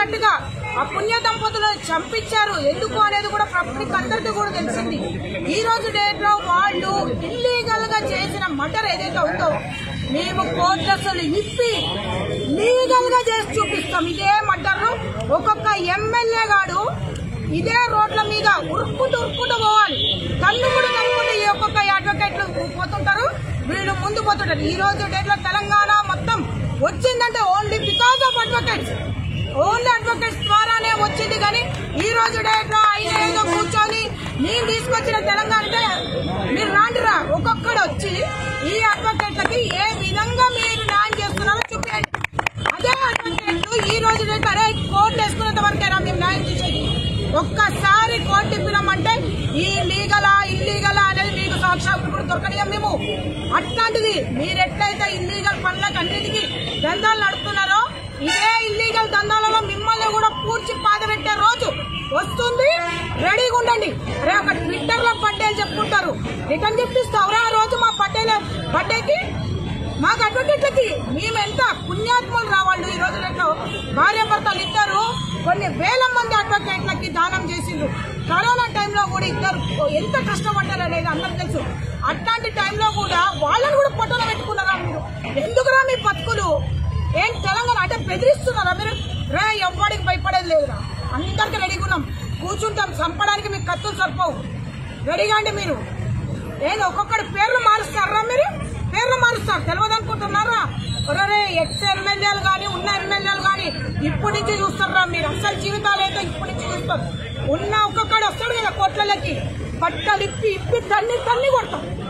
అన్నట్టుగా ఆ పుణ్య దంపతులను చంపించారు ఎందుకు అనేది కూడా పబ్లిక్ అందరికీ కూడా తెలిసింది ఈ రోజు డేట్ లో వాళ్ళు ఇల్లీగల్ గా చేసిన మర్డర్ ఏదైతే ఉందో మేము కోర్టర్సులు ఇప్పి లీగల్ గా చేసి చూపిస్తాం ఇదే మర్డర్ ఒక్కొక్క ఎమ్మెల్యే గాడు ఇదే రోడ్ల మీద ఉరుక్కుంటూ ఉరుక్కుంటూ పోవాలి కన్ను కూడా కనుక్కుంటూ ఈ ఒక్కొక్క అడ్వకేట్లు పోతుంటారు వీళ్ళు ముందు పోతుంటారు ఈ రోజు డేట్ లో తెలంగాణ మొత్తం వచ్చిందంటే only because of advocates only advocates ద్వారానే వచ్చింది కానీ ఈ రోజు డేట్ లో ఆయన ఏదో కూర్చొని నేను తీసుకొచ్చిన తెలంగాణ అంటే మీరు రాండిరా ఒక్కొక్కడు వచ్చి ఈ అడ్వకేట్లకి ఏ విధంగా మీరు న్యాయం చేస్తున్నారో చూపించండి అదే అడ్వకేట్లు ఈ రోజు డేట్ అరే కోర్టు వేసుకున్నంత వరకేనా మేము న్యాయం చేసేది ఒక్కసారి కోర్టు ఇప్పినామంటే ఈ లీగలా ఇల్లీగలా అనేది మీకు సాక్షాత్తు కూడా దొరకనియం మేము అట్లాంటిది మీరు ఎట్లయితే ఇల్లీగల్ పనులకు అన్నిటికీ దందాలు నడుపుతున్నారో ఇదే ఇల్లీగల్ దందాలలో మిమ్మల్ని కూడా పూడ్చి పాద పెట్టే రోజు వస్తుంది రెడీగా ఉండండి రే ఒక ట్విట్టర్ లో బర్త్డేలు చెప్పుకుంటారు రిటర్న్ గిఫ్ట్ ఇస్తావురా ఆ రోజు మా బర్త్డే బర్త్డేకి మాకు అడ్వకేట్లకి మేము ఎంత పుణ్యాత్మలు రావాళ్ళు ఈ రోజు రేట్లో భార్య భర్తలు ఇద్దరు కొన్ని వేల మంది అడ్వకేట్లకి దానం చేసిండ్రు కరోనా టైంలో కూడా ఇద్దరు ఎంత కష్టపడ్డారు అనేది అందరికి తెలుసు అట్లాంటి టైంలో కూడా వాళ్ళని కూడా పొట్టన పెట్టుకున్నారా మీరు ఎందుకురా మీ బతుకులు ఏం తెలంగాణ అంటే బెదిరిస్తున్నారా మీరు రే ఎవ్వడికి భయపడేది లేదురా అందరికి రెడీగా ఉన్నాం కూర్చుంటాం చంపడానికి మీకు కత్తులు సరిపోవు రెడీగా అండి మీరు ఏంది ఒక్కొక్కడి పేర్లు మారుస్తారా మీరు పేర్లు మారుస్తారు తెలియదు అనుకుంటున్నారా ఒరే ఎక్స్ ఎమ్మెల్యేలు కానీ ఉన్న ఎమ్మెల్యేలు కానీ ఇప్పటి నుంచి చూస్తారా మీరు అసలు జీవితాలు ఏంటో ఇప్పటి నుంచి చూస్తారు ఉన్న ఒక్కొక్కడు వస్తాడు కదా కోట్లకి బట్టలు ఇప్పి ఇప్పి తన్ని తన్ని కొడతాం